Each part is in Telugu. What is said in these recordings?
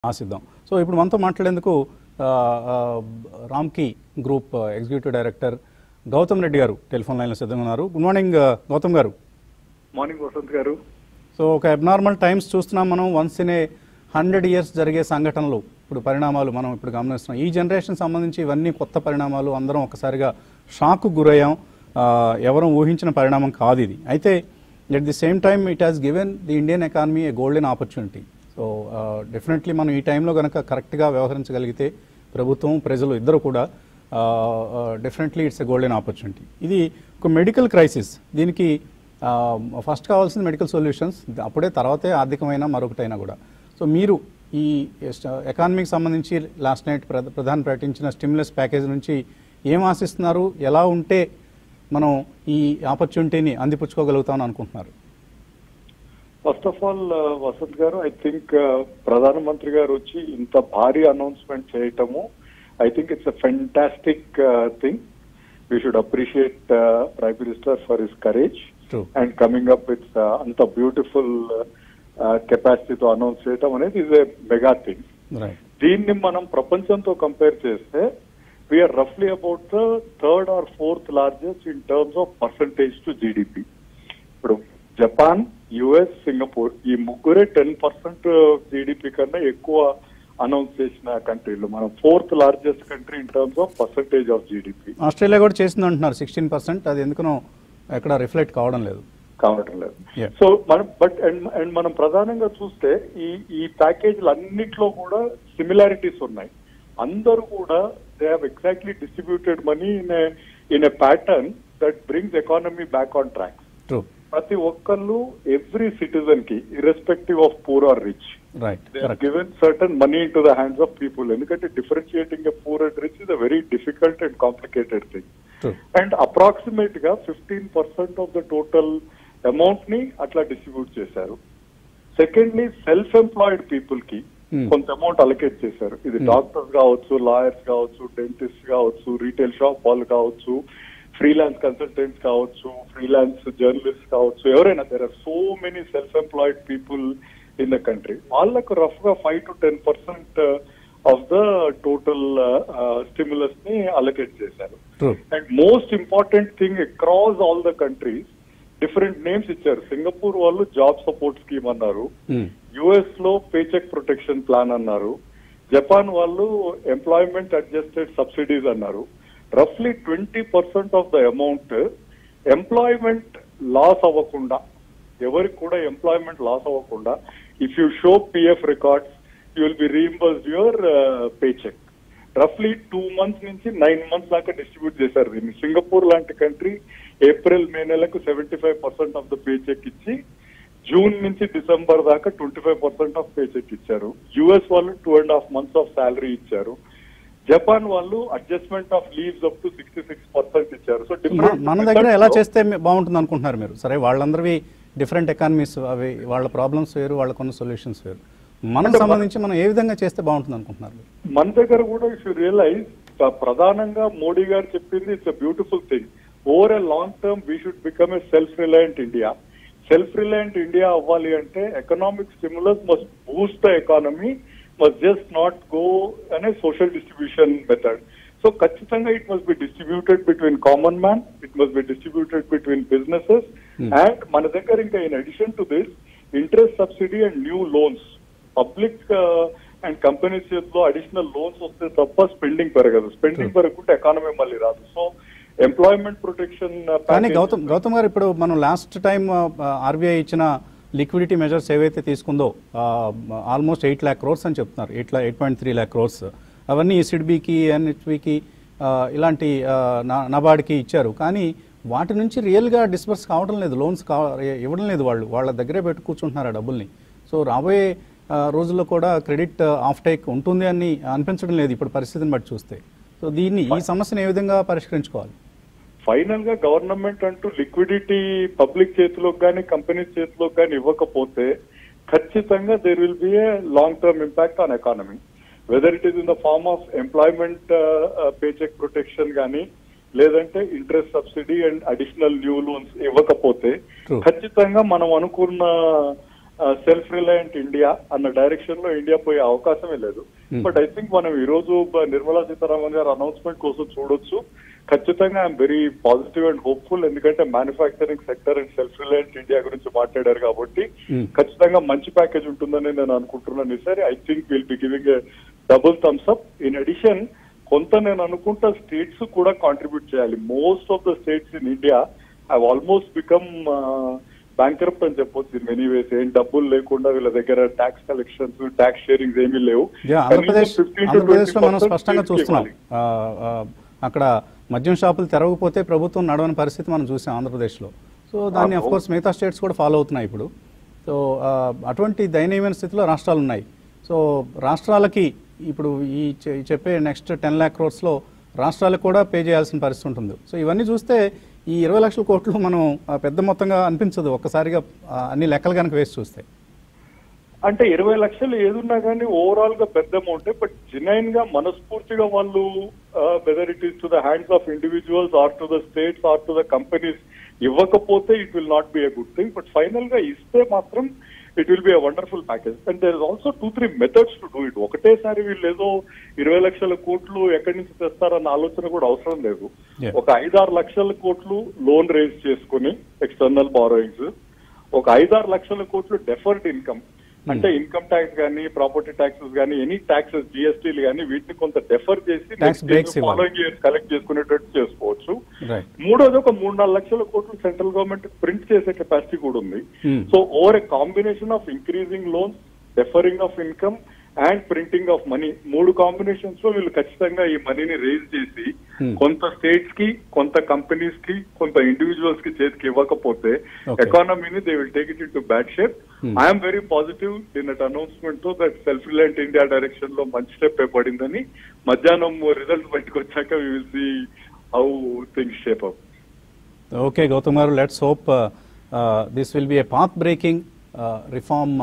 ఆశిద్దాం సో ఇప్పుడు మనతో మాట్లాడేందుకు ఆ, ఆ, రామ్కి group executive director Gautam Reddy garu telephone లైన్లో సిద్ధంగా ఉన్నారు గుడ్ మార్నింగ్ ఆ, గౌతమ్ గారు మార్నింగ్ వసంత్ గారు సో ఒక అబ్నార్మల్ టైమ్స్ చూస్తున్నాం మనం once in a hundred years జరిగే సంఘటనలు ఇప్పుడు పరిణామాలు మనం ఇప్పుడు గమనిస్తున్నాం ఈ జనరేషన్ సంబంధించి ఇవన్నీ కొత్త పరిణామాలు అందరం ఒకసారిగా షాక్ గురయ్యాం ఆ, ఎవరూ ఊహించిన పరిణామం కాదు ఇది అయితే at the same time it has given the Indian economy a golden opportunity so definitely మనం ఈ టైంలో కనుక కరెక్ట్గా వ్యవహరించగలిగితే ప్రభుత్వం ప్రజలు ఇద్దరు కూడా definitely it's a golden opportunity ఇది ఒక మెడికల్ క్రైసిస్ దీనికి ఫస్ట్ కావాల్సిన మెడికల్ సొల్యూషన్స్ అప్పుడే తర్వాతే ఆర్థికమైన మరొకటైనా కూడా సో మీరు ఈ ఎకానమీకి సంబంధించి లాస్ట్ నైట్ ప్రధాని ప్రకటించిన స్టిమ్యులస్ ప్యాకేజ్ నుంచి ఏం ఆశిస్తున్నారు ఎలా ఉంటే మనం ఈ ఆపర్చునిటీని అందిపుచ్చుకోగలుగుతామని అనుకుంటున్నారు ఫస్ట్ ఆఫ్ ఆల్ వసంత్ గారు ఐ థింక్ ప్రధానమంత్రి గారు వచ్చి ఇంత భారీ అనౌన్స్మెంట్ చేయటము I think it's a fantastic thing we should appreciate prime minister for his courage True. And coming up with అంత బ్యూటిఫుల్ కెపాసిటీతో అనౌన్స్ చేయటం అనేది is a mega thing right దీన్ని మనం ప్రపంచంతో కంపేర్ చేస్తే వీఆర్ రఫ్లీ about the third or fourth largest in terms of percentage to GDP ఇప్పుడు జపాన్ యుఎస్ సింగపూర్ ఈ ముగ్గురే టెన్ పర్సెంట్ జీడిపి కన్నా ఎక్కువ అనౌన్స్ చేసిన కంట్రీలు మనం fourth largest country in terms of percentage of GDP Australia కూడా చేసింది అంటున్నారు సిక్స్టీన్ పర్సెంట్ అది ఎందుకనో ఎక్కడ రిఫ్లెక్ట్ కావడం లేదు కావటం లేదు Yeah. సో మనం బట్ అండ్ అండ్ మనం ప్రధానంగా చూస్తే ఈ ఈ ప్యాకేజీలు అన్నిట్లో కూడా సిమిలారిటీస్ ఉన్నాయి అందరూ కూడా they have exactly distributed money in in a pattern that brings economy back on track true ప్రతి ఒక్కళ్ళు ఎవ్రీ సిటిజన్ కి irrespective of poor or rich right they correct given certain money into the hands of people ఎందుకంటే differentiating a poor and rich is a very difficult and complicated thing true and approximate గా fifteen percent of the total amount ని అట్లా డిస్ట్రిబ్యూట్ చేశారు సెకండ్లీ సెల్ఫ్ ఎంప్లాయిడ్ పీపుల్ కి Hmm. కొంత అమౌంట్ అలొకేట్ చేశారు ఇది Hmm. డాక్టర్స్ కావచ్చు లాయర్స్ కావచ్చు డెంటిస్ట్ కావచ్చు రీటైల్ షాప్ వాళ్ళు కావచ్చు ఫ్రీలాన్స్ కన్సల్టెంట్స్ కావచ్చు ఫ్రీలాన్స్ జర్నలిస్ట్ కావచ్చు ఎవరైనా there are so many self employed people in the country వాళ్ళకు రఫ్ గా five to ten percent of the total stimulus ని అలొకేట్ చేశారు true and most important thing across all the countries different names ఇచ్చారు సింగపూర్ వాళ్ళు జాబ్ సపోర్ట్ స్కీమ్ అన్నారు యుఎస్ లో పేచెక్ ప్రొటెక్షన్ ప్లాన్ అన్నారు జపాన్ వాళ్ళు ఎంప్లాయ్మెంట్ అడ్జస్టెడ్ సబ్సిడీస్ అన్నారు రఫ్లీ twenty percent of the amount employment loss అవ్వకుండా ఎవరికి కూడా ఎంప్లాయ్మెంట్ లాస్ అవ్వకుండా if you show PF records you will be reimbursed your paycheck రఫ్లీ టూ మంత్స్ నుంచి నైన్ మంత్స్ దాకా డిస్ట్రిబ్యూట్ చేశారు దీన్ని సింగపూర్ లాంటి కంట్రీ ఏప్రిల్ మే నెలకు seventy five percent of the paycheck ఇచ్చి జూన్ నుంచి డిసెంబర్ దాకా twenty five percent of pay check ఇచ్చారు యుఎస్ వాళ్ళు two and half months of salary ఇచ్చారు జపాన్ వాళ్ళు adjustment of leaves up to sixty six percent ఇచ్చారు సో మన- మన దగ్గర ఎలా చేస్తే మీ- బాగుంటుంది అనుకుంటున్నారు మీరు సరే వాళ్ళందరివి డిఫరెంట్ ఎకానమీస్ అవి వాళ్ళ ప్రాబ్లమ్స్ వేరు వాళ్ళకున్న సొల్యూషన్స్ వేరు మనకు సంబంధించి మనం ఏ విధంగా చేస్తే బాగుంటుంది అనుకుంటున్నారు మీరు మన దగ్గర కూడా ఇఫ్ యూ రియలైజ్ ప్రధానంగా మోడీ గారు చెప్పింది it's a beautiful thing over a long term we should become a self reliant India self reliant India అవ్వాలి అంటే economic stimulus must boost the economy must just not go అనే సోషల్ డిస్ట్రిబ్యూషన్ మెథడ్ సో ఖచ్చితంగా it must be distributed between common man it must be distributed between businesses and మన దగ్గర ఇంకా in addition to this interest subsidy and new loans public and companies చేతిలో అడిషనల్ లోన్స్ వస్తే తప్ప స్పెండింగ్ పెరగదు స్పెండింగ్ పెరగకుంటే ఎకానమీ మళ్ళీ రాదు సో ఎంప్లాయ్మెంట్ ప్రొటెక్షన్ కానీ గౌతమ్ గౌతమ్ గారు ఇప్పుడు మనం లాస్ట్ టైం ఆర్బీఐ ఇచ్చిన లిక్విడిటీ మెజర్స్ ఏవైతే తీసుకుందో ఆల్మోస్ట్ ఎయిట్ ల్యాక్ క్రోర్స్ అని చెప్తున్నారు eight eight point three lakh crores అవన్నీ సిడ్బీకి ఎన్హెచ్బికి ఇలాంటి ఆ, నా- నబార్డ్కి ఇచ్చారు కానీ వాటి నుంచి రియల్గా డిస్బర్స్ కావడం లేదు లోన్స్ కా ఇవ్వడం లేదు వాళ్ళు వాళ్ళ దగ్గరే పెట్టి కూర్చుంటున్నారు ఆ డబ్బుల్ని సో రాబోయే ఆ, రోజుల్లో కూడా క్రెడిట్ ఆఫ్ టేక్ ఉంటుంది అని అనిపించడం లేదు ఇప్పుడు పరిస్థితిని బట్టి చూస్తే సో దీన్ని ఈ సమస్యను ఏ విధంగా పరిష్కరించుకోవాలి ఫైనల్ గా గవర్నమెంట్ అంటూ లిక్విడిటీ పబ్లిక్ చేతిలోకి కానీ కంపెనీస్ చేతిలోకి కానీ ఇవ్వకపోతే ఖచ్చితంగా there will be a long term impact on economy whether it is in the form of employment paycheck protection కానీ లేదంటే interest subsidy and additional new loans ఇవ్వకపోతే True. ఖచ్చితంగా మనం అనుకున్న సెల్ఫ్ రిలయంట్ ఇండియా అన్న డైరెక్షన్ లో ఇండియా పోయే అవకాశమే లేదు బట్ ఐ థింక్ మనం ఈ రోజు బ- నిర్మలా సీతారామన్ గారు అనౌన్స్మెంట్ కోసం చూడొచ్చు ఖచ్చితంగా I'm very positive and hopeful ఎందుకంటే manufacturing sector and self reliant India గురించి మాట్లాడారు కాబట్టి Hmm. ఖచ్చితంగా మంచి ప్యాకేజ్ ఉంటుందని నేను అనుకుంటున్నాను ఈసారి I think will be giving double thumbs up in addition కొంత నేను అనుకుంటా స్టేట్స్ కూడా కాంట్రిబ్యూట్ చేయాలి most of the states in India have almost become bankrupt అని చెప్పొచ్చు ఇన్ మెనీ వేస్ ఏం డబ్బులు లేకుండా వీళ్ళ దగ్గర ట్యాక్స్ కలెక్షన్స్ ట్యాక్స్ షేరింగ్స్ ఏమీ లేవు యా, ఆంధ్రప్రదేశ్ కనీసం 15 to ఆంధ్రప్రదేశ్లో మనం 20% స్పష్టంగా states కి చూస్తున్నాం ఇవ్వాలి. ఆ, ఆ, అక్కడ మద్యం షాపులు తెరవకపోతే ప్రభుత్వం నడవని పరిస్థితి మనం చూసాం ఆంధ్రప్రదేశ్లో సో దాన్ని అవును. అఫ్ కోర్స్ మిగతా స్టేట్స్ కూడా ఫాలో అవుతున్నాయి ఇప్పుడు సో ఆ, అటువంటి దయనీయమైన స్థితిలో రాష్ట్రాలు ఉన్నాయి సో రాష్ట్రాలకి ఇప్పుడు ఈ చె- ఈ చెప్పే నెక్స్ట్ టెన్ ల్యాక్ క్రోర్స్లో రాష్ట్రాలకు కూడా పే చేయాల్సిన పరిస్థితి ఉంటుంది సో ఇవన్నీ చూస్తే ఈ ఇరవై లక్షల కోట్లు మనం ఆ, పెద్ద మొత్తంగా అనిపించదు ఒక్కసారిగా ఆ, అన్ని లెక్కలు కనుక వేసి చూస్తే అంటే ఇరవై లక్షలు ఏదున్నా కానీ ఓవరాల్ గా పెద్ద అమౌంట్ బట్ జెన్యున్ గా మనస్ఫూర్తిగా వాళ్ళు whether it is to the hands of individuals or to the states or to the companies ఇవ్వకపోతే it will not be a good thing but final గా ఇస్తే మాత్రం it will be a wonderful package and there is also two three methods to do it ఒకటేసారి వీళ్ళు ఏదో ఇరవై లక్షల కోట్లు ఎక్కడి నుంచి తెస్తారన్న ఆలోచన కూడా అవసరం లేదు Yeah. ఒక ఐదారు లక్షల కోట్లు లోన్ రేజ్ చేసుకుని ఎక్స్టర్నల్ బారోయింగ్స్ ఒక ఐదారు లక్షల కోట్లు డెఫర్డ్ ఇన్కమ్ అంటే ఇన్కమ్ ట్యాక్స్ కానీ ప్రాపర్టీ ట్యాక్సెస్ కానీ ఎనీ ట్యాక్సెస్ జిఎస్టీలు కానీ వీటిని కొంత డెఫర్ చేసి Tax breaks ఇవ్వాలి. ఫాలోయింగ్ ఇయర్ కలెక్ట్ చేసుకునేటట్టు చేసుకోవచ్చు రైట్ మూడోది ఒక మూడు నాలుగు లక్షల కోట్లు సెంట్రల్ గవర్నమెంట్ ప్రింట్ చేసే కెపాసిటీ కూడా ఉంది Hmm. So over a combination of increasing loans deferring of income and printing of money మూడు కాంబినేషన్స్ లో వీళ్ళు ఖచ్చితంగా ఈ మనీని రేజ్ చేసి Hmm. కొంత స్టేట్స్ కి కొంత కంపెనీస్ కి కొంత ఇండివిజువల్స్ కి చేతికి ఇవ్వకపోతే Okay. ఎకానమీని they will take it into bad shape Hmm. I'm very positive in that announcement తో that self reliant India direction లో మంచి స్టెప్ పడిందని మధ్యాహ్నం రిజల్ట్ బయటకు వచ్చాక we will see how things shape up okay Gautam garu let's hope this will be a path breaking reform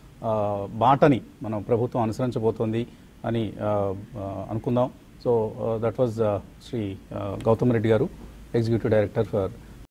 బాటని మనం ప్రభుత్వం అనుసరించబోతోంది అని uh, uh, అనుకుందాం so that was Shri Gautam Reddy garu executive director for